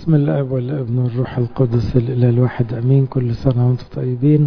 بسم الاب والابن والروح القدس الاله الواحد امين كل سنه وانتم طيبين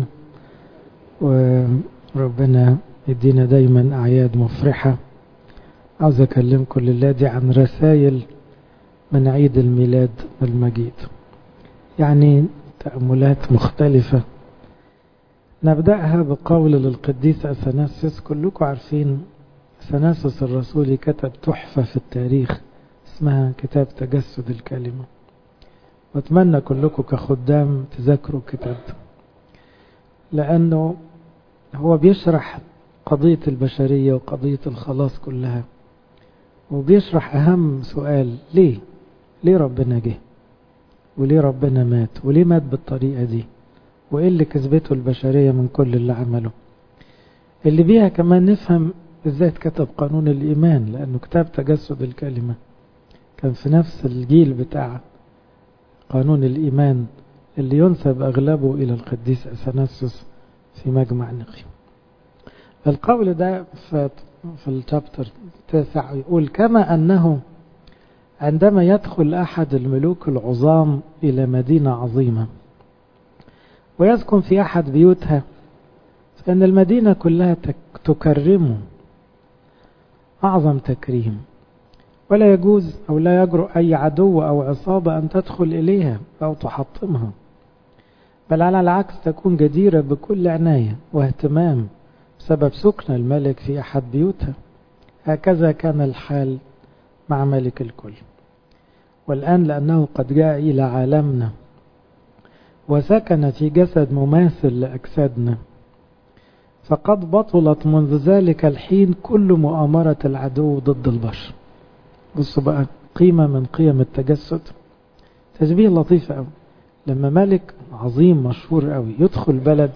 وربنا يدينا دايما اعياد مفرحه عاوز اكلمكم الليله دي عن رسائل من عيد الميلاد المجيد يعني تاملات مختلفه نبداها بقول للقديس اثناسيوس كلكم عارفين اثناسيوس الرسولي كتب تحفه في التاريخ اسمها كتاب تجسد الكلمة واتمنى كلكم كخدام تذاكروا الكتاب ده لأنه هو بيشرح قضية البشرية وقضية الخلاص كلها وبيشرح أهم سؤال ليه ليه ربنا جه وليه ربنا مات وليه مات بالطريقة دي وإيه اللي كسبته البشرية من كل اللي عمله اللي بيها كمان نفهم ازاي اتكتب قانون الإيمان لأنه كتاب تجسد الكلمة كان في نفس الجيل بتاع قانون الإيمان اللي ينسب أغلبه إلى القديس أثناسيوس في مجمع نقي القول ده في, في الشابتر التاسع يقول كما أنه عندما يدخل أحد الملوك العظام إلى مدينة عظيمة ويسكن في أحد بيوتها فإن المدينة كلها تكرمه أعظم تكريم ولا يجوز أو لا يجرؤ أي عدو أو عصابة أن تدخل إليها أو تحطمها بل على العكس تكون جديرة بكل عناية واهتمام بسبب سكن الملك في أحد بيوتها هكذا كان الحال مع ملك الكل والآن لأنه قد جاء إلى عالمنا وسكن في جسد مماثل لأجسادنا فقد بطلت منذ ذلك الحين كل مؤامرة العدو ضد البشر بصوا بقى قيمة من قيم التجسد تشبيه لطيف قوي لما ملك عظيم مشهور قوي يدخل بلد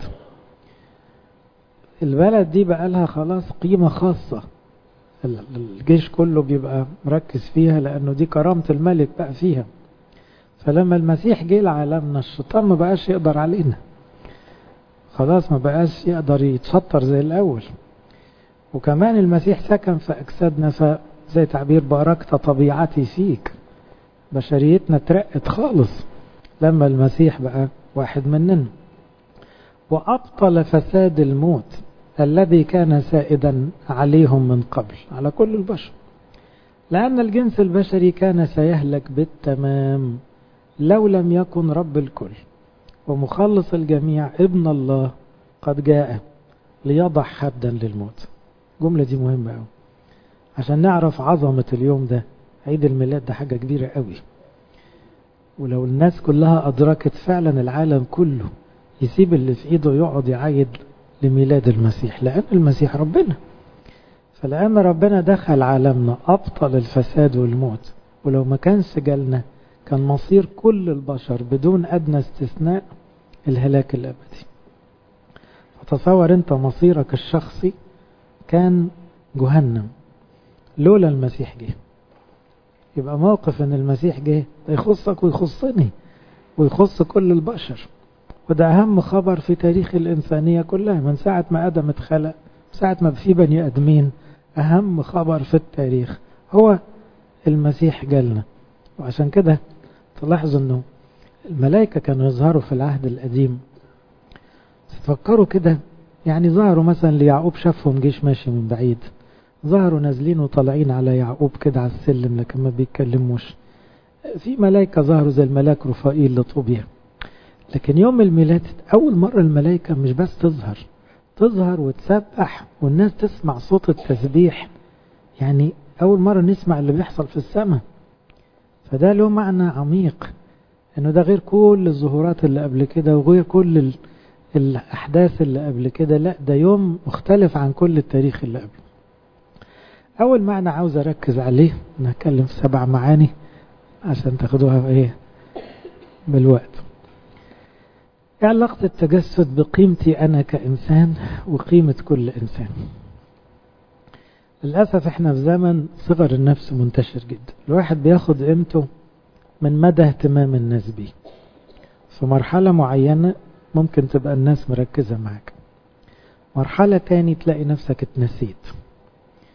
البلد دي بقى لها خلاص قيمة خاصة الجيش كله بيبقى مركز فيها لأنه دي كرامة الملك بقى فيها فلما المسيح جه لعالمنا الشيطان ما بقاش يقدر علينا خلاص ما بقاش يقدر يتشطر زي الأول وكمان المسيح سكن في أجسادنا ف زي تعبير باركت طبيعتي فيك بشريتنا اترقت خالص لما المسيح بقى واحد مننا وأبطل فساد الموت الذي كان سائدا عليهم من قبل على كل البشر لأن الجنس البشري كان سيهلك بالتمام لو لم يكن رب الكل ومخلص الجميع ابن الله قد جاء ليضع حدا للموت الجملة دي مهمة أوي عشان نعرف عظمة اليوم ده عيد الميلاد ده حاجة كبيرة قوي ولو الناس كلها أدركت فعلا العالم كله يسيب اللي في إيده يقعد يعيد لميلاد المسيح لأن المسيح ربنا فلأن ربنا دخل عالمنا أبطل الفساد والموت ولو ما كانش جالنا كان مصير كل البشر بدون أدنى استثناء الهلاك الأبدي فتصور أنت مصيرك الشخصي كان جهنم لولا المسيح جه يبقى موقف ان المسيح جه ده يخصك ويخصني ويخص كل البشر وده اهم خبر في تاريخ الانسانية كلها من ساعة ما ادم اتخلق ساعة ما في بني ادمين اهم خبر في التاريخ هو المسيح جالنا وعشان كده تلاحظوا انه الملائكة كانوا يظهروا في العهد القديم تفكروا كده يعني ظهروا مثلا ليعقوب شافهم جيش ماشي من بعيد ظهروا نازلين وطالعين على يعقوب كده على السلم لكن ما بيتكلموش في ملائكة ظهروا زي الملاك رفائيل لطوبيا لكن يوم الميلاد أول مرة الملائكة مش بس تظهر تظهر وتسبح والناس تسمع صوت التسبيح يعني أول مرة نسمع اللي بيحصل في السماء فده له معنى عميق انه ده غير كل الظهورات اللي قبل كده وغير كل ال... الأحداث اللي قبل كده لا ده يوم مختلف عن كل التاريخ اللي قبله أول معنى عاوز أركز عليه نتكلم في سبع معاني عشان تاخدوها إيه بالوقت إيه علاقة التجسد بقيمتي أنا كإنسان وقيمة كل إنسان للأسف إحنا في زمن صغر النفس منتشر جدا الواحد بياخد قيمته من مدى اهتمام الناس بيه في مرحلة معينة ممكن تبقى الناس مركزة معك مرحلة تاني تلاقي نفسك اتنسيت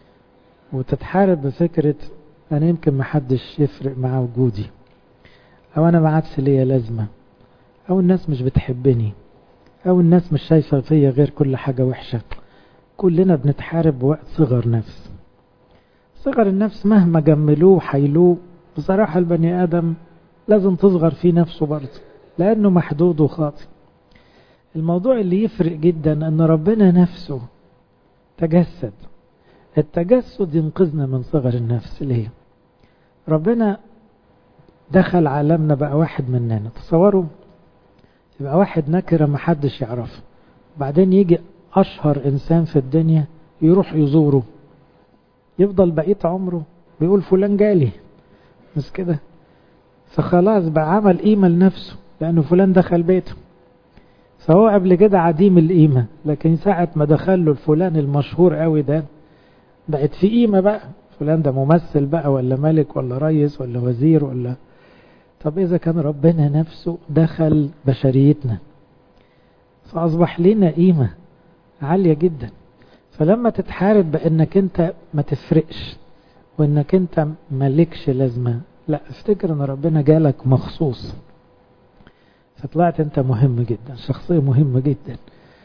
وتتحارب بفكرة أنا يمكن محدش يفرق مع وجودي او انا ما عادش ليا لازمة او الناس مش بتحبني او الناس مش شايفة فيا غير كل حاجة وحشة كلنا بنتحارب بوقت صغر نفس صغر النفس مهما جملوه وحيلوه بصراحة البني آدم لازم تصغر في نفسه برضه لأنه محدود وخاطئ الموضوع اللي يفرق جدا أن ربنا نفسه تجسد التجسد ينقذنا من صغر النفس ليه ربنا دخل عالمنا بقى واحد مننا تصوروا يبقى واحد نكرة محدش يعرفه بعدين يجي أشهر إنسان في الدنيا يروح يزوره يفضل بقية عمره بيقول فلان جالي مش كده فخلاص بقى عمل قيمة لنفسه لأنه فلان دخل بيته فهو قبل كده عديم القيمة لكن ساعة ما دخل له الفلان المشهور قوي ده بقت في قيمة بقى فلان ده ممثل بقى ولا ملك ولا ريس ولا وزير ولا طب إذا كان ربنا نفسه دخل بشريتنا فأصبح لنا قيمة عالية جدا فلما تتحارب بأنك أنت ما تفرقش وأنك أنت مالكش لازمة لا افتكر أن ربنا جالك مخصوص فطلعت أنت مهم جدا شخصية مهمة جدا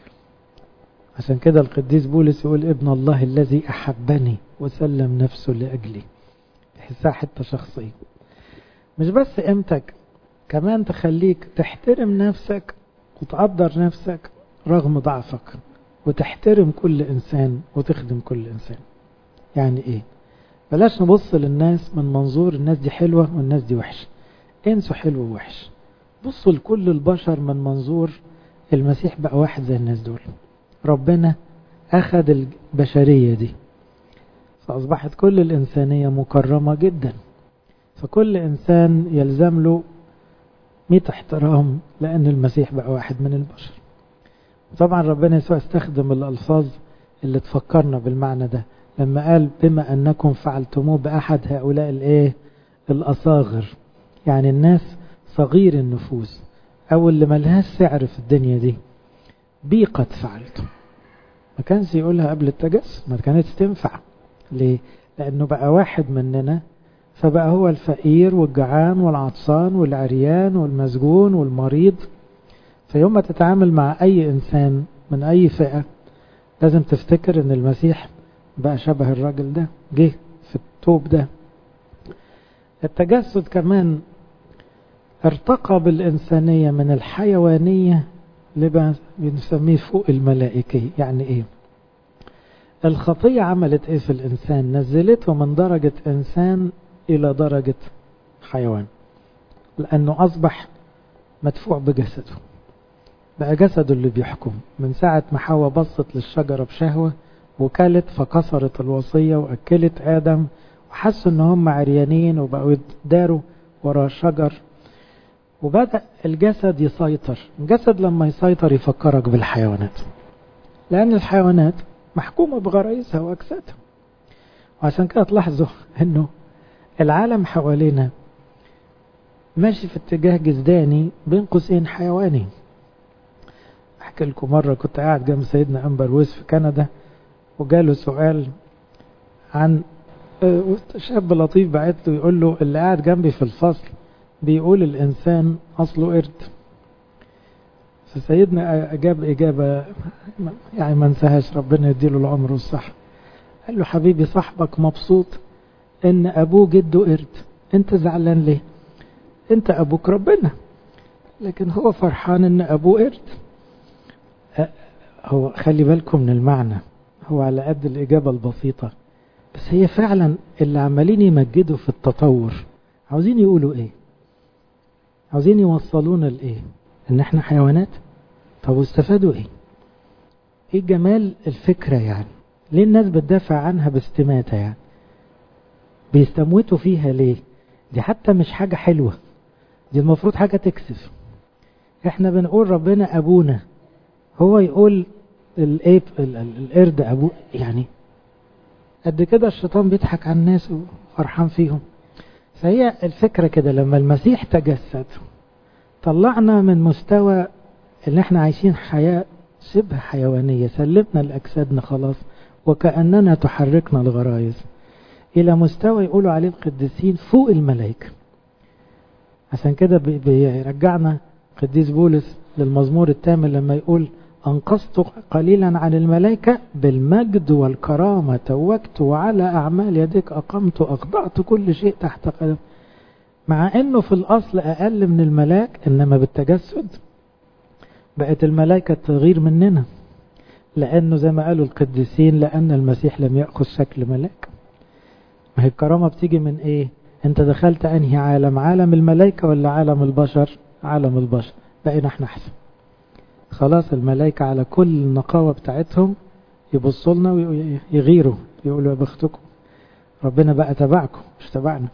عشان كده القديس بولس يقول ابن الله الذي أحبني وسلم نفسه لأجلي تحسها حتة شخصية مش بس قيمتك كمان تخليك تحترم نفسك وتقدر نفسك رغم ضعفك وتحترم كل إنسان وتخدم كل إنسان يعني إيه بلاش نبص للناس من منظور الناس دي حلوة والناس دي وحشة انسوا حلو ووحش بصوا لكل البشر من منظور المسيح بقى واحد زي الناس دول ربنا أخذ البشرية دي فأصبحت كل الإنسانية مكرمة جدا فكل إنسان يلزم له مئة احترام لأن المسيح بقى واحد من البشر طبعا ربنا يسوع استخدم الألفاظ اللي تفكرنا بالمعنى ده لما قال بما أنكم فعلتموه بأحد هؤلاء الإيه الأصاغر يعني الناس صغير النفوس أو اللي ملهاش سعر في الدنيا دي بي قد فعلت ما كانش يقولها قبل التجسد ما كانتش تنفع ليه لأنه بقى واحد مننا فبقى هو الفقير والجعان والعطسان والعريان والمسجون والمريض فيوم ما تتعامل مع أي إنسان من أي فئة لازم تفتكر أن المسيح بقى شبه الراجل ده جه في التوب ده التجسد كمان ارتقى بالإنسانية من الحيوانية لما بنسميه فوق الملائكية يعني ايه الخطية عملت ايه في الإنسان نزلته من درجة إنسان إلى درجة حيوان لأنه أصبح مدفوع بجسده بقى جسده اللي بيحكم من ساعة ما حواء بصت للشجرة بشهوة وكلت فكسرت الوصية وأكلت آدم وحسوا ان هم عريانين وبقوا يداروا ورا شجر وبدأ الجسد يسيطر الجسد لما يسيطر يفكرك بالحيوانات لأن الحيوانات محكومة بغرائزها وأجسادها وعشان كده تلاحظوا انه العالم حوالينا ماشي في اتجاه جزداني بين قوسين حيواني احكي لكم مرة كنت قاعد جنب سيدنا أمبر ويس في كندا وجاله سؤال عن شاب لطيف بعت له يقول له اللي قاعد جنبي في الفصل بيقول الإنسان أصله قرد فسيدنا أجاب إجابة يعني ما انساهاش ربنا يديله العمر والصحة قال له حبيبي صاحبك مبسوط إن أبوه جده قرد أنت زعلان ليه أنت أبوك ربنا لكن هو فرحان إن أبوه قرد هو خلي بالكم من المعنى هو على قد الإجابة البسيطة بس هي فعلا اللي عمالين يمجدوا في التطور عاوزين يقولوا ايه عاوزين يوصلونا لايه ان احنا حيوانات طب واستفادوا ايه ايه جمال الفكرة يعني ليه الناس بتدافع عنها باستماتة يعني بيستموتوا فيها ليه دي حتى مش حاجة حلوة دي المفروض حاجة تكسف احنا بنقول ربنا ابونا هو يقول الايه القرد ابوه يعني قد كده الشيطان بيضحك على الناس وفرحان فيهم فهي الفكرة كده لما المسيح تجسد طلعنا من مستوى اللي احنا عايشين حياة شبه حيوانية سلمنا لأجسادنا خلاص وكأننا تحركنا الغرائز إلى مستوى يقولوا عليه القديسين فوق الملائكة عشان كده بيرجعنا قديس بولس للمزمور الثامن لما يقول أنقذت قليلا عن الملائكة بالمجد والكرامة توكت وعلى أعمال يديك أقمت أخضعت كل شيء تحت قدم مع أنه في الأصل أقل من الملاك إنما بالتجسد بقت الملائكة تغير مننا لأنه زي ما قالوا القديسين لأن المسيح لم يأخذ شكل ملاك ما هي الكرامة بتيجي من إيه أنت دخلت أنهي عالم عالم الملائكة ولا عالم البشر عالم البشر بقينا احنا أحسن خلاص الملائكة على كل النقاوة بتاعتهم يبصوا لنا ويغيروا يقولوا يا بختكم ربنا بقى تبعكم مش تبعنا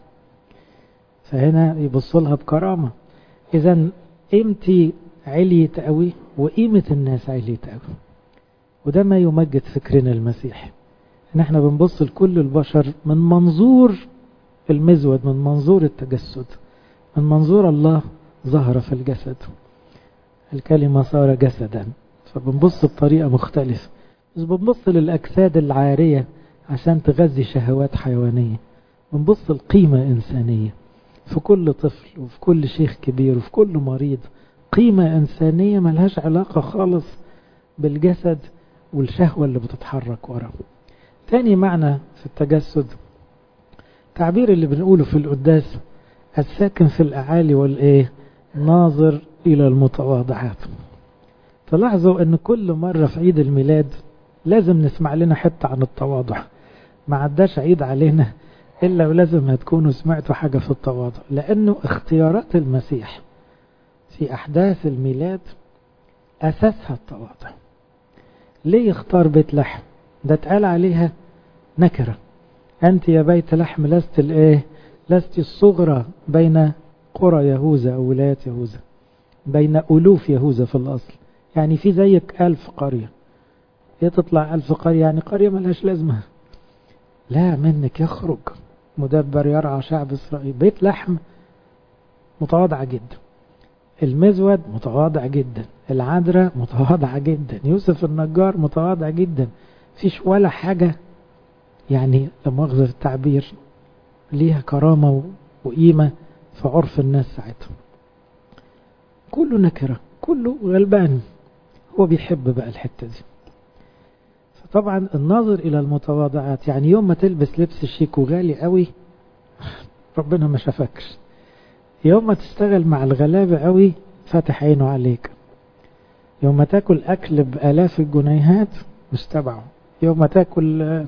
فهنا يبصوا لها بكرامة إذا قيمتي عليت قوي وقيمة الناس عليت قوي وده ما يمجد فكرنا المسيحي ان احنا بنبص لكل البشر من منظور المزود من منظور التجسد من منظور الله ظهر في الجسد الكلمة صار جسدا فبنبص بطريقة مختلفة مش بنبص للأجساد العارية عشان تغذي شهوات حيوانية بنبص لقيمة إنسانية في كل طفل وفي كل شيخ كبير وفي كل مريض قيمة إنسانية ملهاش علاقة خالص بالجسد والشهوة اللي بتتحرك وراه تاني معنى في التجسد تعبير اللي بنقوله في القداس الساكن في الأعالي والإيه ناظر إلى المتواضعات تلاحظوا أن كل مرة في عيد الميلاد لازم نسمع لنا حتة عن التواضع ما عداش عيد علينا إلا ولازم هتكونوا سمعتوا حاجة في التواضع لأنه اختيارات المسيح في أحداث الميلاد أساسها التواضع ليه يختار بيت لحم ده اتقال عليها نكرة أنت يا بيت لحم لست الإيه لست الصغرى بين قرى يهوذا أو ولايات يهوذا بين ألوف يهوذا في الأصل يعني في زيك ألف قرية هي تطلع ألف قرية يعني قرية ملهاش لازمة لا منك يخرج مدبر يرعى شعب إسرائيل بيت لحم متواضعة جدا المزود متواضع جدا العذراء متواضعة جدا يوسف النجار متواضع جدا فيش ولا حاجة يعني لما أخذ التعبير ليها كرامة وقيمة في عرف الناس ساعتها كله نكرة كله غلبان هو بيحب بقى الحتة دي فطبعا الناظر إلى المتواضعات يعني يوم ما تلبس لبس شيك وغالي قوي ربنا ما شافكش يوم ما تشتغل مع الغلابة قوي فاتح عينه عليك يوم ما تاكل أكل بآلاف الجنيهات مش تبعه يوم ما تاكل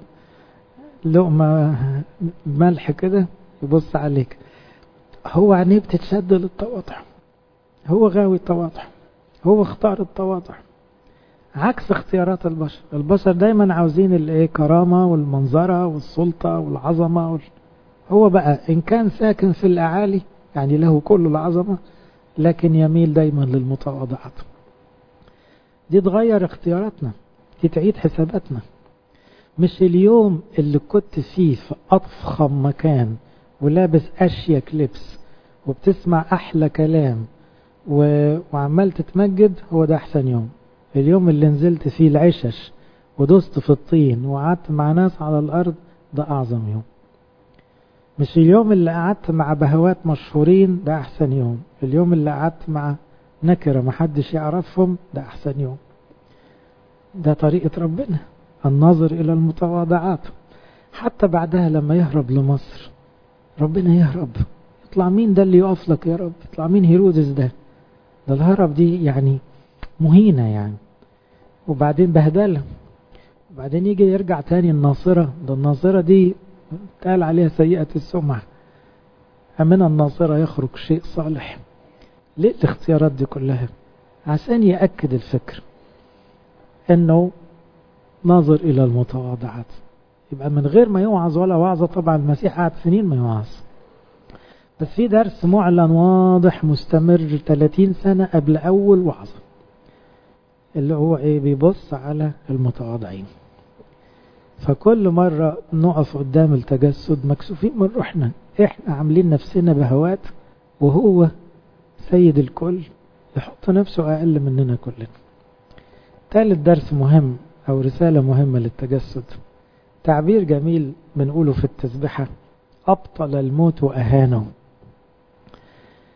لقمة ملح كده يبص عليك هو عينيه بتتشد للتواضع هو غاوي التواضع هو اختار التواضع عكس اختيارات البشر البشر دايما عاوزين الايه كرامة والمنظرة والسلطة والعظمة وال... هو بقى ان كان ساكن في الاعالي يعني له كل العظمة لكن يميل دايما للمتواضعات دي تغير اختياراتنا دي تعيد حساباتنا مش اليوم اللي كنت فيه في أضخم مكان ولابس أشيك لبس وبتسمع أحلى كلام و... وعمال تتمجد هو ده أحسن يوم اليوم اللي نزلت فيه العشش ودست في الطين وقعدت مع ناس على الأرض ده أعظم يوم مش اليوم اللي قعدت مع بهوات مشهورين ده أحسن يوم اليوم اللي قعدت مع نكرة محدش يعرفهم ده أحسن يوم ده طريقة ربنا الناظر إلى المتواضعات حتى بعدها لما يهرب لمصر ربنا يهرب يطلع مين ده اللي يقف لك يا رب يطلع مين هيرودس ده ده الهرب دي يعني مهينة يعني وبعدين بهدلة وبعدين يجي يرجع تاني الناصرة ده الناصرة دي قال عليها سيئة السمعة أمن الناصرة يخرج شيء صالح ليه الاختيارات دي كلها عشان يأكد الفكر انه ناظر الى المتواضعات يبقى من غير ما يوعظ ولا وعظة طبعا المسيح قعد سنين ما يوعظ بس في درس معلن واضح مستمر 30 سنة قبل أول وعظة اللي هو ايه بيبص على المتواضعين فكل مرة نقف قدام التجسد مكسوفين من روحنا احنا عاملين نفسنا بهوات وهو سيد الكل يحط نفسه أقل مننا كلنا ثالث درس مهم أو رسالة مهمة للتجسد تعبير جميل بنقوله في التسبحة أبطل الموت وأهانه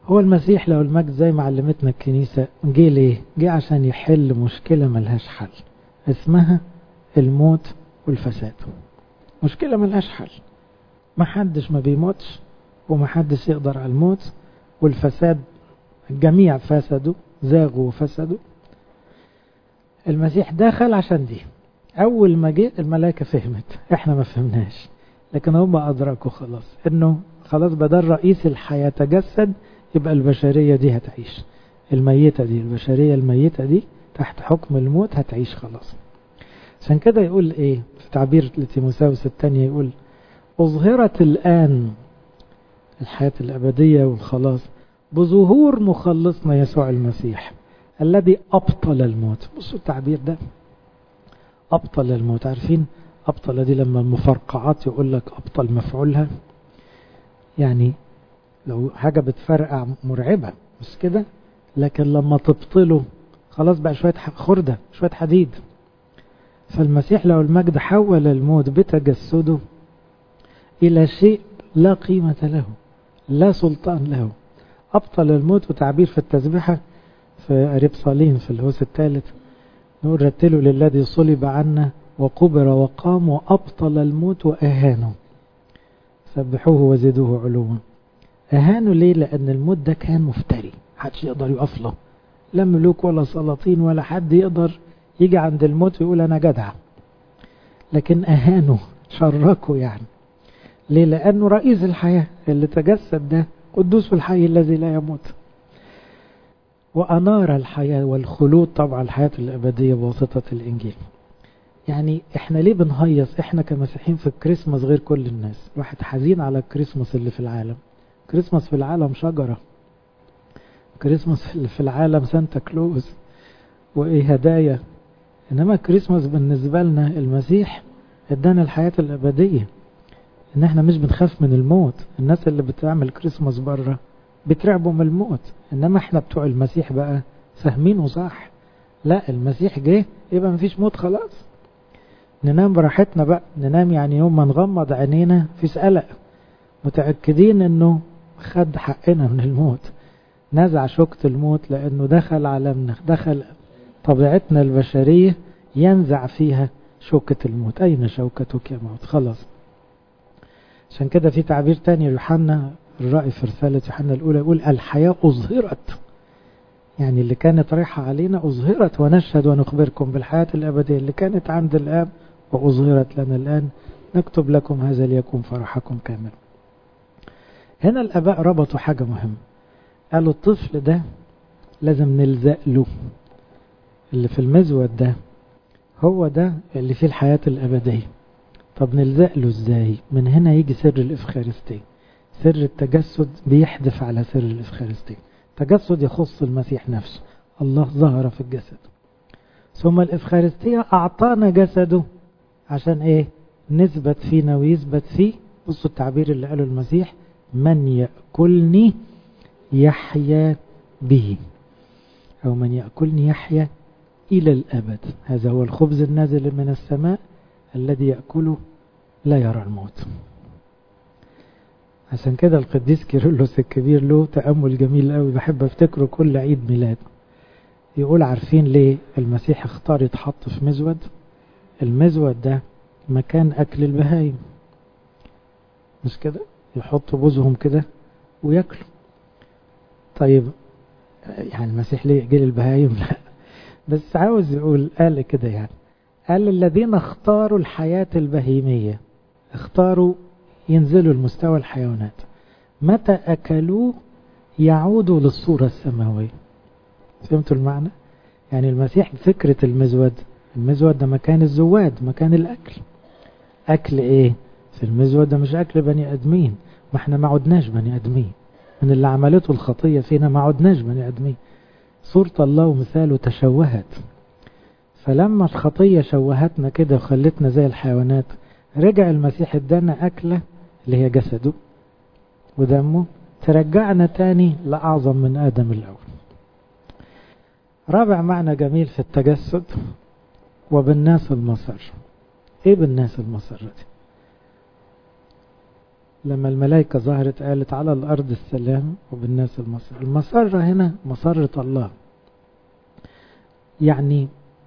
هو المسيح لو المجد زي ما علمتنا الكنيسة جه ليه جه عشان يحل مشكلة ملهاش حل اسمها الموت والفساد مشكلة ملهاش حل محدش ما بيموتش ومحدش يقدر على الموت والفساد الجميع فسدوا زاغوا وفسدوا المسيح دخل عشان دي اول ما جه الملائكة فهمت احنا ما فهمناش لكن هم ادركوا خلاص انه خلاص بدل رئيس الحياة تجسد يبقى البشرية دي هتعيش الميتة دي البشرية الميتة دي تحت حكم الموت هتعيش خلاص عشان كده يقول ايه في تعبير لتيموساوس الثانية يقول أظهرت الآن الحياة الأبدية والخلاص بظهور مخلصنا يسوع المسيح الذي أبطل الموت بصوا التعبير ده أبطل الموت عارفين أبطل دي لما المفرقعات يقول لك أبطل مفعولها يعني لو حاجة بتفرقع مرعبة مش كده لكن لما تبطله خلاص بقى شوية خردة شوية حديد فالمسيح لو المجد حول الموت بتجسده إلى شيء لا قيمة له لا سلطان له أبطل الموت وتعبير في التسبيحة في قريب صالين في الهوس الثالث نقول رتلوا للذي صلب عنا وقبر وقام وأبطل الموت وأهانه سبحوه وزدوه علوا أهانوا ليه لأن الموت ده كان مفتري محدش يقدر يقف له لا ملوك ولا سلاطين ولا حد يقدر يجي عند الموت ويقول أنا جدع لكن أهانوا شركوا يعني ليه لأنه رئيس الحياة اللي تجسد ده قدوس الحي الذي لا يموت وأنار الحياة والخلود طبعا الحياة الأبدية بواسطة الإنجيل يعني احنا ليه بنهيص احنا كمسيحيين في الكريسماس غير كل الناس الواحد حزين على الكريسماس اللي في العالم كريسماس في العالم شجرة كريسماس اللي في العالم سانتا كلوز وايه هدايا انما كريسماس بالنسبة لنا المسيح ادانا الحياة الابدية ان احنا مش بنخاف من الموت الناس اللي بتعمل كريسماس بره بترعبوا من الموت انما احنا بتوع المسيح بقى فاهمينه صح لا المسيح جه يبقى مفيش موت خلاص ننام براحتنا بقى ننام يعني يوم ما نغمض عينينا في قلق متأكدين انه خد حقنا من الموت نزع شوكة الموت لانه دخل عالمنا دخل طبيعتنا البشرية ينزع فيها شوكة الموت اين شوكتك يا موت خلاص عشان كده في تعبير تاني يوحنا الرأي في رسالة يوحنا الأولى يقول الحياة أظهرت يعني اللي كانت رايحة علينا أظهرت ونشهد ونخبركم بالحياة الأبدية اللي كانت عند الآب وأظهرت لنا الآن نكتب لكم هذا ليكون فرحكم كامل هنا الآباء ربطوا حاجة مهمة قالوا الطفل ده لازم نلزق له اللي في المزود ده هو ده اللي فيه الحياة الأبدية طب نلزق له ازاي من هنا يجي سر الإفخارستية سر التجسد بيحدث على سر الإفخارستية التجسد يخص المسيح نفسه الله ظهر في الجسد ثم الإفخارستية أعطانا جسده عشان إيه نثبت فينا ويثبت فيه بصوا التعبير اللي قاله المسيح من يأكلني يحيا به أو من يأكلني يحيا إلى الأبد هذا هو الخبز النازل من السماء الذي يأكله لا يرى الموت عشان كده القديس كيرلس الكبير له تأمل جميل قوي بحب افتكره كل عيد ميلاد يقول عارفين ليه المسيح اختار يتحط في مزود المزود ده مكان أكل البهايم مش كده يحطوا بوزهم كده وياكلوا طيب يعني المسيح ليه يجي البهايم لا بس عاوز يقول قال كده يعني قال الذين اختاروا الحياة البهيمية اختاروا ينزلوا لمستوى الحيوانات متى أكلوه يعودوا للصورة السماوية فهمتوا المعنى؟ يعني المسيح فكرة المزود المزود ده مكان الزواد مكان الأكل أكل إيه؟ في المزود ده مش أكل بني أدمين ما احنا ما عدناش بني أدمين من اللي عملته الخطية فينا ما عدناش بني أدمين صورة الله ومثاله تشوهت فلما الخطية شوهتنا كده وخلتنا زي الحيوانات رجع المسيح ادانا أكلة اللي هي جسده ودمه ترجعنا تاني لأعظم من آدم الأول رابع معنى جميل في التجسد وبالناس المصر ايه بالناس المصر دي لما الملائكة ظهرت قالت على الأرض السلام وبالناس المسر المسرة هنا مسرة الله يعني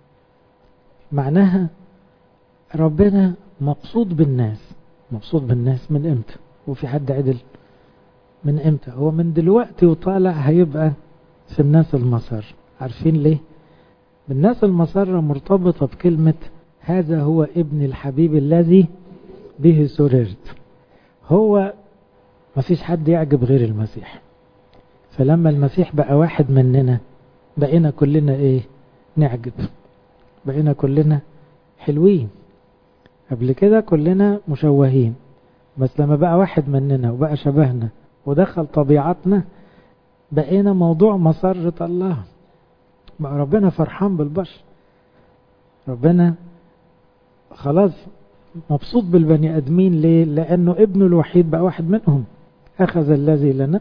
معناها ربنا مبسوط بالناس مبسوط بالناس من امتى وفي حد عدل من امتى هو من دلوقتي وطالع هيبقى في الناس المسر عارفين ليه بالناس المسرة مرتبطة بكلمة هذا هو ابن الحبيب الذي به سررت هو ما فيش حد يعجب غير المسيح فلما المسيح بقى واحد مننا بقينا كلنا ايه نعجب بقينا كلنا حلوين قبل كده كلنا مشوهين بس لما بقى واحد مننا وبقى شبهنا ودخل طبيعتنا بقينا موضوع مسرة الله بقى ربنا فرحان بالبشر ربنا خلاص مبسوط بالبني ادمين ليه لانه ابنه الوحيد بقى واحد منهم اخذ الذي لنا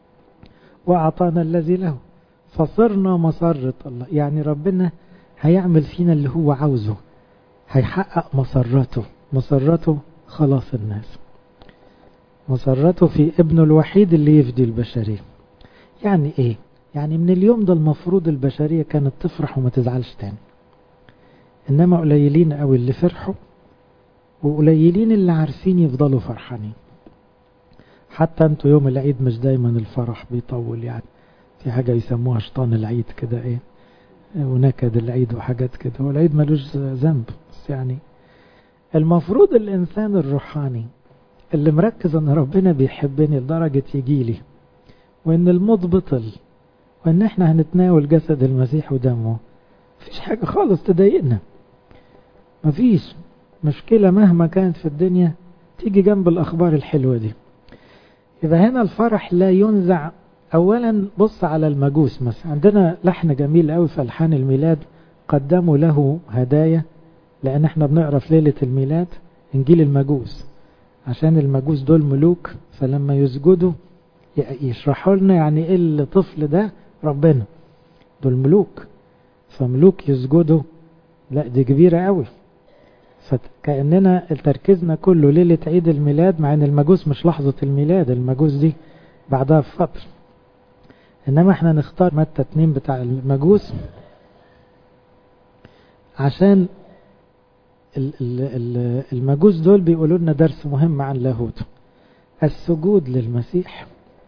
واعطانا الذي له فصرنا مسرة الله يعني ربنا هيعمل فينا اللي هو عاوزه هيحقق مسرته مسرته خلاص الناس مسرته في ابنه الوحيد اللي يفدي البشرية يعني ايه يعني من اليوم ده المفروض البشرية كانت تفرح وما تزعلش تاني انما قليلين قوي اللي فرحوا وقليلين اللي عارفين يفضلوا فرحانين حتى انتوا يوم العيد مش دايما الفرح بيطول يعني في حاجة يسموها شطان العيد كده ايه ونكد العيد وحاجات كده هو العيد ملوش ذنب بس يعني المفروض الانسان الروحاني اللي مركز ان ربنا بيحبني لدرجة يجيلي وان الموت بطل وان احنا هنتناول جسد المسيح ودمه مفيش حاجة خالص تضايقنا مفيش مشكلة مهما كانت في الدنيا تيجي جنب الأخبار الحلوة دي يبقى هنا الفرح لا ينزع أولا بص على المجوس مثلا عندنا لحن جميل قوي في ألحان الميلاد قدموا له هدايا لأن احنا بنقرا في ليلة الميلاد إنجيل المجوس عشان المجوس دول ملوك فلما يسجدوا يشرحوا لنا يعني ايه الطفل ده ربنا دول ملوك فملوك يسجدوا لا دي كبيرة قوي فكأننا تركيزنا كله ليلة عيد الميلاد مع ان المجوس مش لحظة الميلاد المجوس دي بعدها بفترة انما احنا نختار متى اتنين بتاع المجوس عشان المجوس دول بيقولوا لنا درس مهم عن لاهوت السجود للمسيح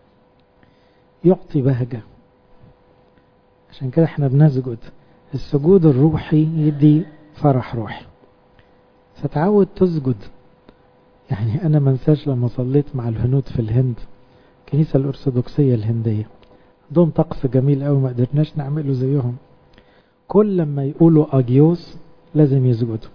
يعطي بهجة عشان كده احنا بنسجد السجود الروحي يدي فرح روحي فتعود تسجد يعني انا ما انساش لما صليت مع الهنود في الهند الكنيسة الارثوذكسية الهندية عندهم طقس جميل قوي ما قدرناش نعمله زيهم كل لما يقولوا اجيوس لازم يسجدوا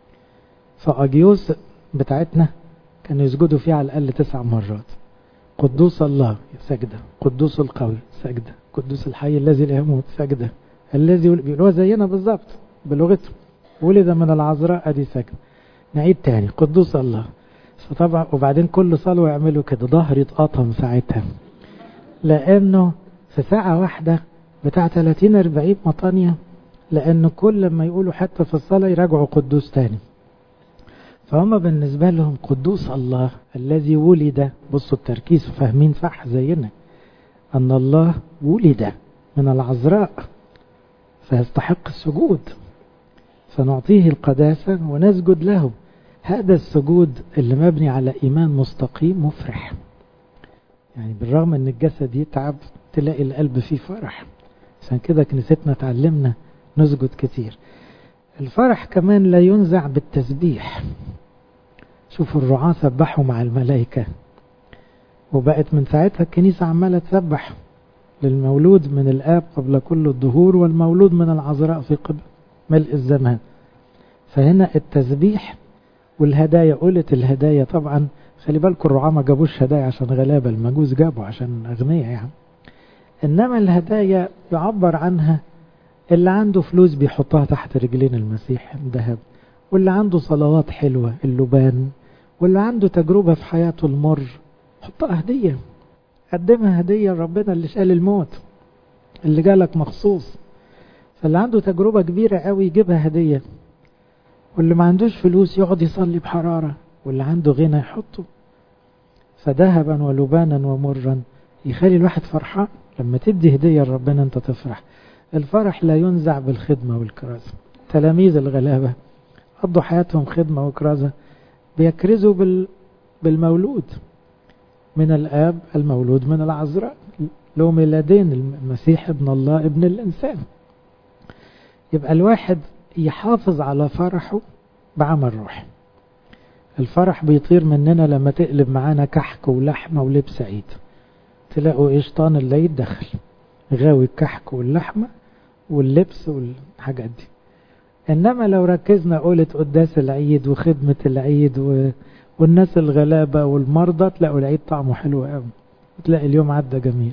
فاجيوس بتاعتنا كانوا يسجدوا فيها على الاقل تسع مرات قدوس الله سجدة قدوس القوي سجدة قدوس الحي الذي لا يموت سجدة الذي بيقولوها زينا بالظبط بلغته ولد من العذراء ادي سجدة نعيد تاني قدوس الله فطبعا وبعدين كل صلوة يعملوا كده ظهري اتقطم ساعتها لانه في ساعة واحدة بتاع 30 40 مطانية لانه كل لما يقولوا حتى في الصلاة يراجعوا قدوس تاني فهم بالنسبة لهم قدوس الله الذي ولد بصوا التركيز فاهمين صح زينا أن الله ولد من العذراء فيستحق السجود فنعطيه القداسة ونسجد له هذا السجود اللي مبني على إيمان مستقيم مفرح يعني بالرغم أن الجسد يتعب تلاقي القلب فيه فرح عشان كده كنيستنا تعلمنا نسجد كتير الفرح كمان لا ينزع بالتسبيح شوفوا الرعاة سبحوا مع الملائكة وبقت من ساعتها الكنيسة عمالة تسبح للمولود من الآب قبل كل الظهور والمولود من العذراء في قبل ملء الزمان فهنا التسبيح والهدايا قلت الهدايا طبعا خلي بالكم الرعاة ما جابوش هدايا عشان غلابة المجوس جابوا عشان أغنياء يعني إنما الهدايا يعبر عنها اللي عنده فلوس بيحطها تحت رجلين المسيح ذهب واللي عنده صلوات حلوة اللبان واللي عنده تجربة في حياته المر حطها هدية قدمها هدية لربنا اللي شال الموت اللي جالك مخصوص فاللي عنده تجربة كبيرة قوي يجيبها هدية واللي ما عندوش فلوس يقعد يصلي بحرارة واللي عنده غنى يحطه فذهبا ولبانا ومرا يخلي الواحد فرحان لما تدي هدية لربنا انت تفرح الفرح لا ينزع بالخدمة والكرازة تلاميذ الغلابة قضوا حياتهم خدمة وكرازة بيكرزوا بال... بالمولود من الآب المولود من العذراء له ميلادين المسيح ابن الله ابن الإنسان يبقى الواحد يحافظ على فرحه بعمل روحي الفرح بيطير مننا لما تقلب معانا كحك ولحمة ولبس عيد تلاقوا ايه شيطان اللي يتدخل غاوي الكحك واللحمة واللبس والحاجات دي انما لو ركزنا قولة قداس العيد وخدمة العيد و... والناس الغلابة والمرضى تلاقوا العيد طعمه حلو قوي وتلاقي اليوم عدى جميل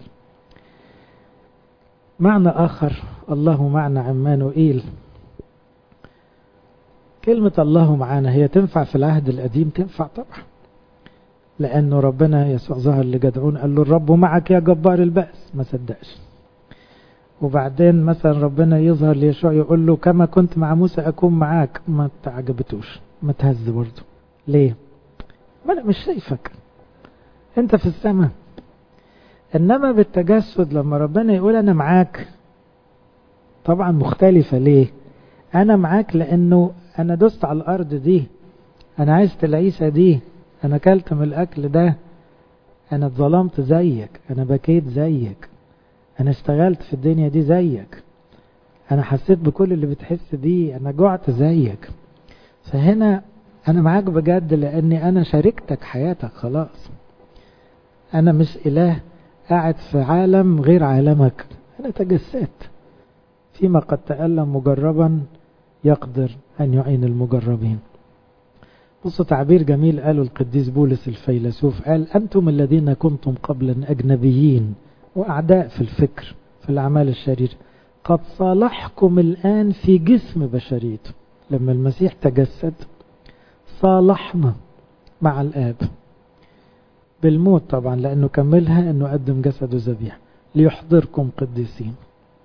معنى آخر الله معنا عمانوئيل كلمة الله معنا هي تنفع في العهد القديم تنفع طبعا لأنه ربنا يسوع ظهر لجدعون قال له الرب معك يا جبار البأس ما صدقش وبعدين مثلا ربنا يظهر ليشوع يقول له كما كنت مع موسى أكون معاك ما تعجبتوش ما تهز برضه ليه ما أنا مش شايفك أنت في السماء إنما بالتجسد لما ربنا يقول أنا معاك طبعا مختلفة ليه أنا معاك لأنه أنا دست على الأرض دي أنا عشت العيسى دي أنا أكلت من الأكل ده أنا اتظلمت زيك أنا بكيت زيك أنا اشتغلت في الدنيا دي زيك أنا حسيت بكل اللي بتحس بيه أنا جعت زيك فهنا أنا معاك بجد لأني أنا شاركتك حياتك خلاص أنا مش إله قاعد في عالم غير عالمك أنا تجسدت فيما قد تألم مجربا يقدر أن يعين المجربين بصوا تعبير جميل قاله القديس بولس الفيلسوف قال أنتم الذين كنتم قبلا أجنبيين وأعداء في الفكر في الأعمال الشريرة قد صالحكم الآن في جسم بشريته لما المسيح تجسد صالحنا مع الآب بالموت طبعا لأنه كملها أنه قدم جسده ذبيحة ليحضركم قديسين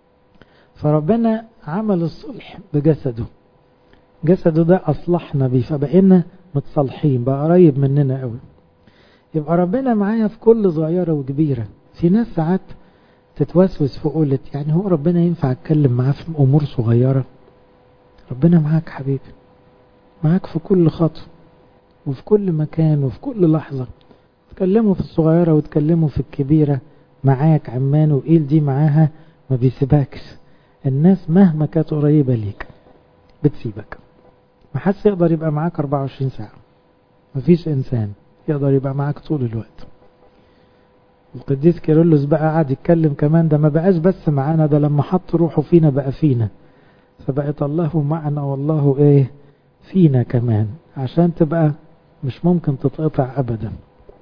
فربنا عمل الصلح بجسده جسده ده أصلحنا بيه فبقينا متصالحين بقى قريب مننا قوي يبقى ربنا معايا في كل صغيرة وكبيرة في ناس ساعات تتوسوس في قولت يعني هو ربنا ينفع اتكلم معاه في امور صغيرة ربنا معاك حبيبي معاك في كل خطوة وفي كل مكان وفي كل لحظة تكلموا في الصغيرة وتكلموا في الكبيرة معاك عمان وإيل دي معاها ما بيسيبكش الناس مهما كانت قريبة ليك بتسيبك ما حدش يقدر يبقى معاك 24 ساعة مفيش إنسان يقدر يبقى معاك طول الوقت القديس كيرلس بقى قعد يتكلم كمان ده ما بقاش بس معانا ده لما حط روحه فينا بقى فينا فبقت الله معنا والله ايه فينا كمان عشان تبقى مش ممكن تتقطع ابدا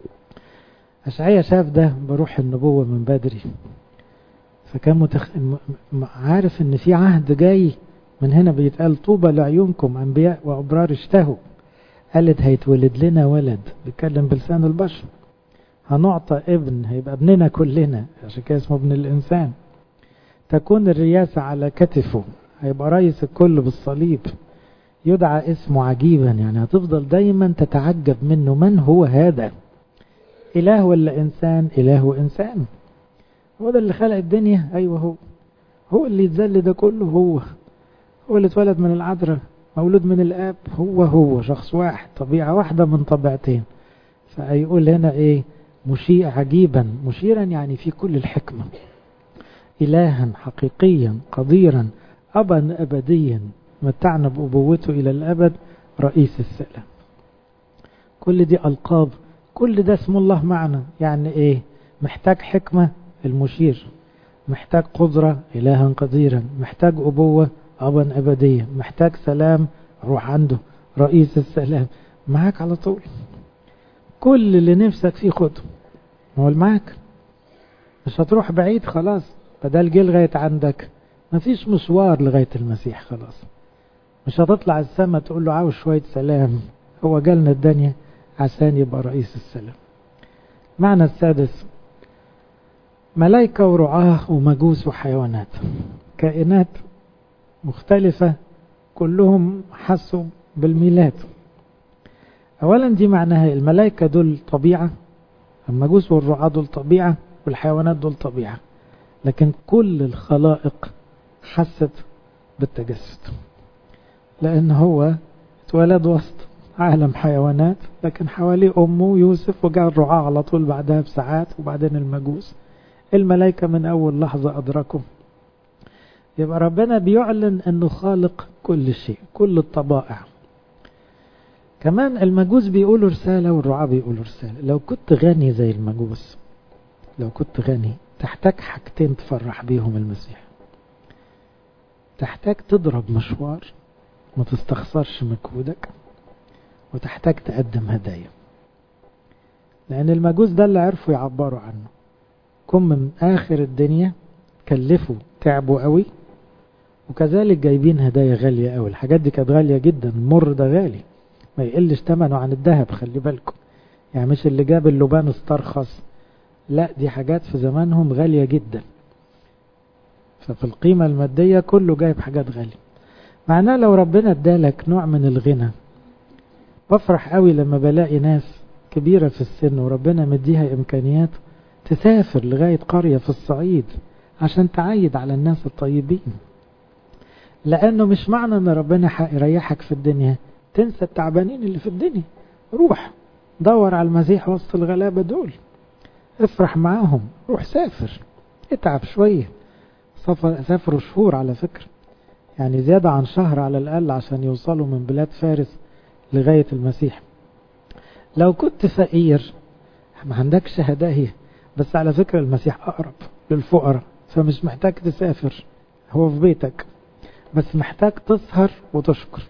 أشعية شاف ده بروح النبوة من بدري فكان متخ... عارف ان في عهد جاي من هنا بيتقال طوبى لعيونكم انبياء وابرار اشتهوا قالت هيتولد لنا ولد بيتكلم بلسان البشر هنعطى ابن هيبقى ابننا كلنا عشان كده اسمه ابن الانسان تكون الرياسة على كتفه هيبقى رئيس الكل بالصليب يدعى اسمه عجيبا يعني هتفضل دايما تتعجب منه من هو هذا اله ولا انسان اله وانسان هو ده اللي خلق الدنيا ايوه هو هو اللي يتذل ده كله هو هو اللي اتولد من العذراء مولود من الاب هو هو شخص واحد طبيعة واحدة من طبيعتين فيقول هنا ايه مشيء عجيبا مشيرا يعني في كل الحكمة إلها حقيقيا قديرا أبا أبديا متعنا بأبوته إلى الأبد رئيس السلام كل دي ألقاب كل ده اسم الله معنا يعني إيه محتاج حكمة المشير محتاج قدرة إلها قديرا محتاج أبوة أبا أبديا محتاج سلام روح عنده رئيس السلام معاك على طول كل اللي نفسك فيه خده هو معاك مش هتروح بعيد خلاص بدل جه لغاية عندك مفيش مشوار لغاية المسيح خلاص مش هتطلع السما تقول له عاوز شوية سلام هو جالنا الدنيا عشان يبقى رئيس السلام معنى السادس ملايكة ورعاة ومجوس وحيوانات كائنات مختلفة كلهم حسوا بالميلاد أولا دي معناها الملائكة دول طبيعة المجوس والرعاة دول طبيعة والحيوانات دول طبيعة لكن كل الخلائق حست بالتجسد لأن هو اتولد وسط عالم حيوانات لكن حواليه أمه يوسف وجاء الرعاة على طول بعدها بساعات وبعدين المجوس الملائكة من أول لحظة أدركوا يبقى ربنا بيعلن أنه خالق كل شيء كل الطبائع كمان المجوس بيقولوا رسالة والرعاة بيقولوا رسالة لو كنت غني زي المجوس لو كنت غني تحتاج حاجتين تفرح بيهم المسيح تحتاج تضرب مشوار ما تستخسرش مجهودك وتحتاج تقدم هدايا لأن المجوس ده اللي عرفوا يعبروا عنه كم من آخر الدنيا كلفوا تعبوا قوي وكذلك جايبين هدايا غالية قوي الحاجات دي كانت غالية جدا المر ده غالي ما يقلش ثمنه عن الذهب خلي بالكم يعني مش اللي جاب اللبان استرخص لا دي حاجات في زمانهم غالية جدا ففي القيمة المادية كله جايب حاجات غالية معناه لو ربنا ادالك نوع من الغنى بفرح قوي لما بلاقي ناس كبيرة في السن وربنا مديها إمكانيات تسافر لغاية قرية في الصعيد عشان تعيد على الناس الطيبين لأنه مش معنى أن ربنا يريحك في الدنيا تنسى التعبانين اللي في الدنيا روح دور على المسيح وسط الغلابة دول افرح معاهم روح سافر اتعب شوية سافروا شهور على فكرة يعني زيادة عن شهر على الأقل عشان يوصلوا من بلاد فارس لغاية المسيح لو كنت فقير ما عندكش هدايا بس على فكرة المسيح أقرب للفقراء فمش محتاج تسافر هو في بيتك بس محتاج تسهر وتشكر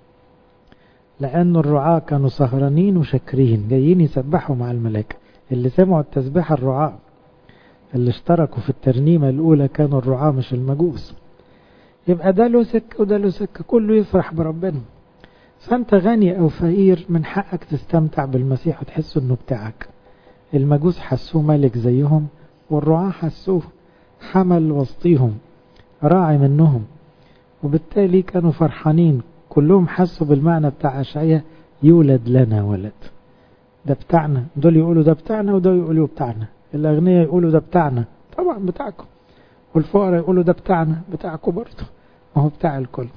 لأن الرعاة كانوا سهرانين وشاكرين جايين يسبحوا مع الملائكة اللي سمعوا التسبيح الرعاة اللي اشتركوا في الترنيمة الأولى كانوا الرعاة مش المجوس يبقى ده له سكة وده له سكة كله يفرح بربنا فأنت غني أو فقير من حقك تستمتع بالمسيح وتحس إنه بتاعك المجوس حسوه ملك زيهم والرعاة حسوه حمل وسطيهم راعي منهم وبالتالي كانوا فرحانين كلهم حسوا بالمعنى بتاع أشعية يولد لنا ولد ده بتاعنا دول يقولوا ده بتاعنا ودول يقولوا بتاعنا الأغنياء يقولوا ده بتاعنا طبعا بتاعكم والفقراء يقولوا ده بتاعنا بتاعكم برضه ما هو بتاع الكل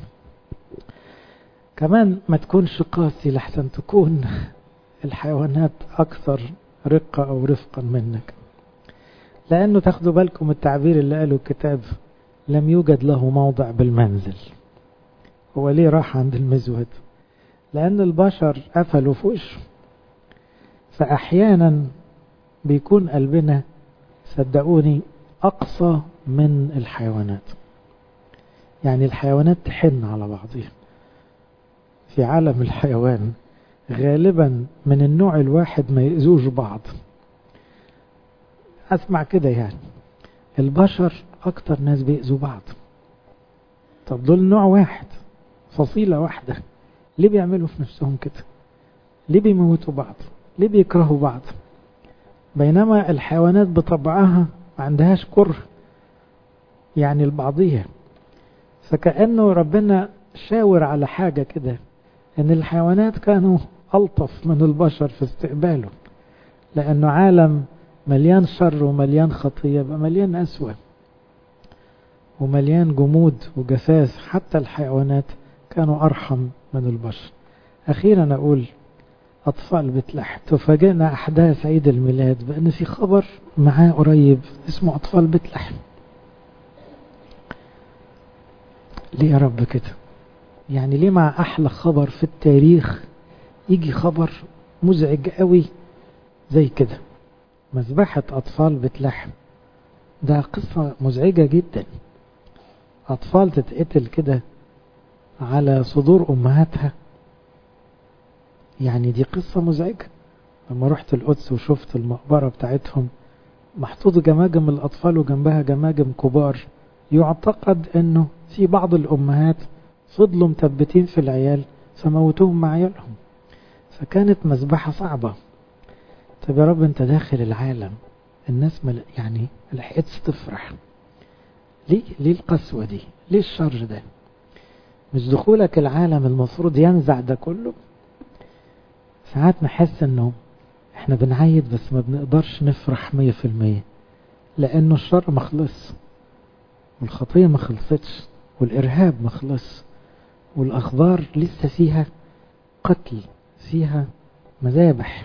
كمان ما تكونش قاسي لحسن تكون الحيوانات أكثر رقة أو رفقا منك لأنه تاخدوا بالكم التعبير اللي قاله الكتاب لم يوجد له موضع بالمنزل هو ليه راح عند المزود لأن البشر قفلوا في وشه فأحيانا بيكون قلبنا صدقوني أقصى من الحيوانات يعني الحيوانات تحن على بعضها في عالم الحيوان غالبا من النوع الواحد ما يأذوش بعض أسمع كده يعني البشر أكتر ناس بيأذوا بعض طب دول نوع واحد فصيلة واحدة ليه بيعملوا في نفسهم كده ليه بيموتوا بعض ليه بيكرهوا بعض بينما الحيوانات بطبعها ما عندهاش كره يعني البعضية فكأنه ربنا شاور على حاجة كده ان الحيوانات كانوا ألطف من البشر في استقباله لأنه عالم مليان شر ومليان خطية بقى مليان أسوأ ومليان جمود وجفاف حتى الحيوانات كانوا أرحم من البشر أخيرا أقول أطفال بتلحم تفاجئنا أحداث عيد الميلاد بأن في خبر معاه قريب اسمه أطفال بتلحم ليه يا رب كده يعني ليه مع أحلى خبر في التاريخ يجي خبر مزعج قوي زي كده مذبحة أطفال بتلحم ده قصة مزعجة جدا أطفال تتقتل كده على صدور أمهاتها يعني دي قصة مزعجة لما رحت القدس وشفت المقبرة بتاعتهم محطوط جماجم الأطفال وجنبها جماجم كبار يعتقد أنه في بعض الأمهات فضلوا مثبتين في العيال فموتوهم مع عيالهم فكانت مذبحة صعبة طب يا رب انت داخل العالم الناس مل... يعني لحقتش تفرح ليه ليه القسوة دي ليه الشر ده مش دخولك العالم المفروض ينزع ده كله ساعات نحس انه احنا بنعيد بس ما بنقدرش نفرح مية في المية لانه الشر ما خلص والخطية ما خلصتش والارهاب ما خلص والاخبار لسه فيها قتل فيها مذابح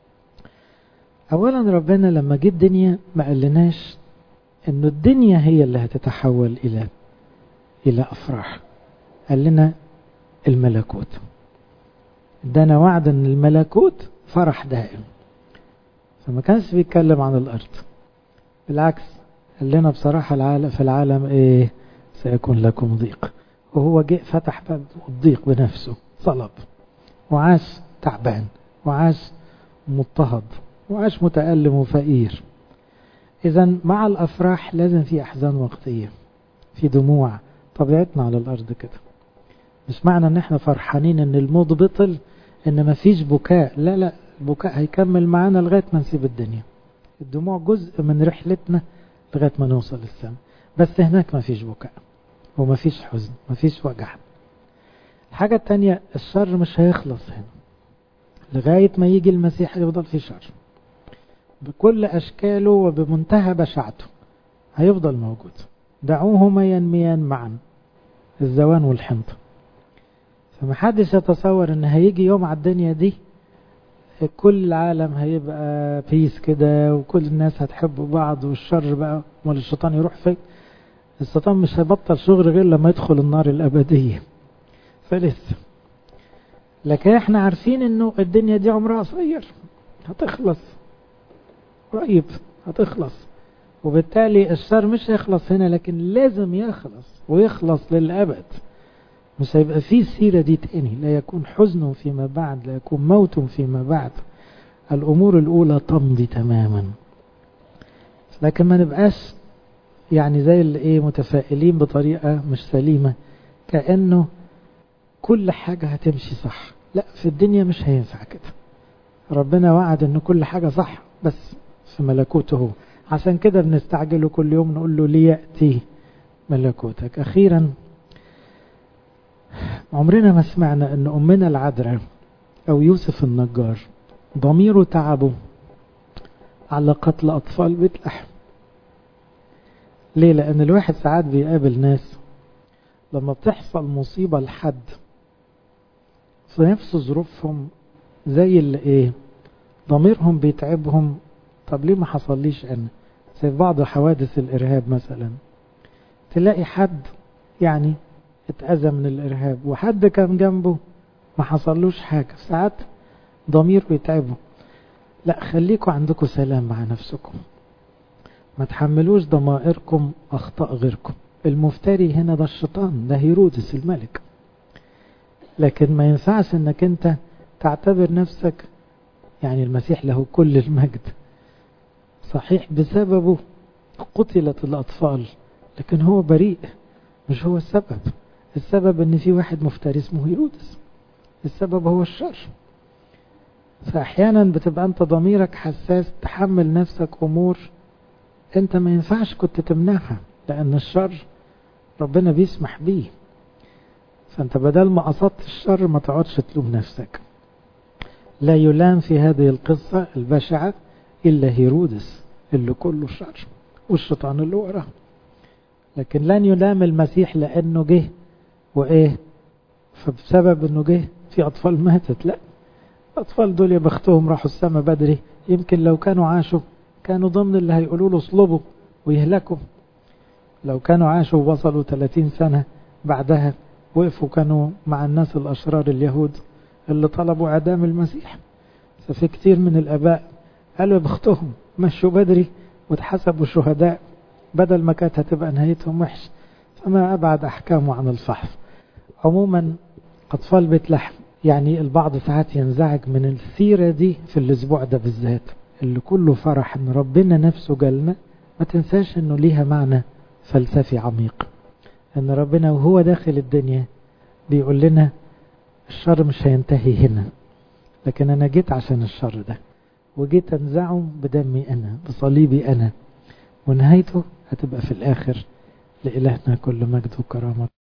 اولا ربنا لما جه الدنيا ما قالناش انه الدنيا هي اللي هتتحول الى الى افراح قال لنا الملكوت ادانا وعد ان الملكوت فرح دائم فما كانش بيتكلم عن الارض بالعكس قال لنا بصراحة العالم في العالم ايه سيكون لكم ضيق وهو جه فتح باب الضيق بنفسه صلب وعاش تعبان وعاش مضطهد وعاش متألم وفقير إذا مع الأفراح لازم في أحزان وقتية في دموع طبيعتنا على الأرض كده مش معنى إن إحنا فرحانين إن الموت بطل إن مفيش بكاء لا لا البكاء هيكمل معانا لغاية ما نسيب الدنيا الدموع جزء من رحلتنا لغاية ما نوصل للسماء بس هناك مفيش بكاء ومفيش حزن مفيش وجع الحاجة التانية الشر مش هيخلص هنا لغاية ما يجي المسيح يفضل في شر بكل أشكاله وبمنتهى بشاعته هيفضل موجود دعوهما ينميان معا الزوان والحنطة فمحدش يتصور ان هيجي يوم على الدنيا دي كل العالم هيبقى بيس كده وكل الناس هتحب بعض والشر بقى امال الشيطان يروح فين الشيطان مش هيبطل شغل غير لما يدخل النار الأبدية فلسه لكن احنا عارفين انه الدنيا دي عمرها قصير هتخلص قريب هتخلص وبالتالي الشر مش هيخلص هنا لكن لازم يخلص ويخلص للأبد مش هيبقى فيه السيرة دي تاني لا يكون حزن فيما بعد لا يكون موت فيما بعد الأمور الأولى تمضي تماما لكن ما نبقاش يعني زي اللي ايه متفائلين بطريقة مش سليمة كأنه كل حاجة هتمشي صح لا في الدنيا مش هينفع كده ربنا وعد ان كل حاجة صح بس في ملكوته هو عشان كده بنستعجله كل يوم نقول له ليأتي ملكوتك أخيرا عمرنا ما سمعنا ان أمنا العذراء أو يوسف النجار ضميره تعبه على قتل أطفال بيت لحم ليه لأن الواحد ساعات بيقابل ناس لما بتحصل مصيبة لحد في نفس ظروفهم زي اللي ايه ضميرهم بيتعبهم طب ليه ما حصليش انا زي بعض حوادث الارهاب مثلا تلاقي حد يعني اتأذى من الارهاب وحد كان جنبه ما حصلوش حاجة ساعات ضمير بيتعبه لا خليكوا عندكم سلام مع نفسكم ما تحملوش ضمائركم اخطاء غيركم المفتري هنا ده الشيطان ده هيرودس الملك لكن ما ينفعش انك انت تعتبر نفسك يعني المسيح له كل المجد صحيح بسببه قتلت الأطفال لكن هو بريء مش هو السبب السبب ان في واحد مفتري اسمه هيرودس السبب هو الشر فأحيانا بتبقى أنت ضميرك حساس تحمل نفسك أمور أنت ما ينفعش كنت تمنعها لأن الشر ربنا بيسمح بيه فأنت بدل ما قصدت الشر ما تقعدش تلوم نفسك لا يلام في هذه القصة البشعة إلا هيرودس اللي كله شر والشيطان اللي وراه لكن لن يلام المسيح لأنه جه وإيه فبسبب أنه جه في أطفال ماتت لا الأطفال دول يا بختهم راحوا السماء بدري يمكن لو كانوا عاشوا كانوا ضمن اللي هيقولوا له اصلبوا ويهلكوا لو كانوا عاشوا ووصلوا 30 سنة بعدها وقفوا كانوا مع الناس الأشرار اليهود اللي طلبوا إعدام المسيح ففي كتير من الآباء قالوا بختهم مشوا بدري واتحسبوا شهداء بدل ما كانت هتبقى نهايتهم وحش فما أبعد أحكامه عن الفحص عموما أطفال بيت لحم يعني البعض ساعات ينزعج من السيرة دي في الأسبوع ده بالذات اللي كله فرح ان ربنا نفسه جالنا ما تنساش انه ليها معنى فلسفي عميق ان ربنا وهو داخل الدنيا بيقول لنا الشر مش هينتهي هنا لكن انا جيت عشان الشر ده وجيت انزعه بدمي انا بصليبي انا ونهايته هتبقى في الاخر لإلهنا كل مجد وكرامة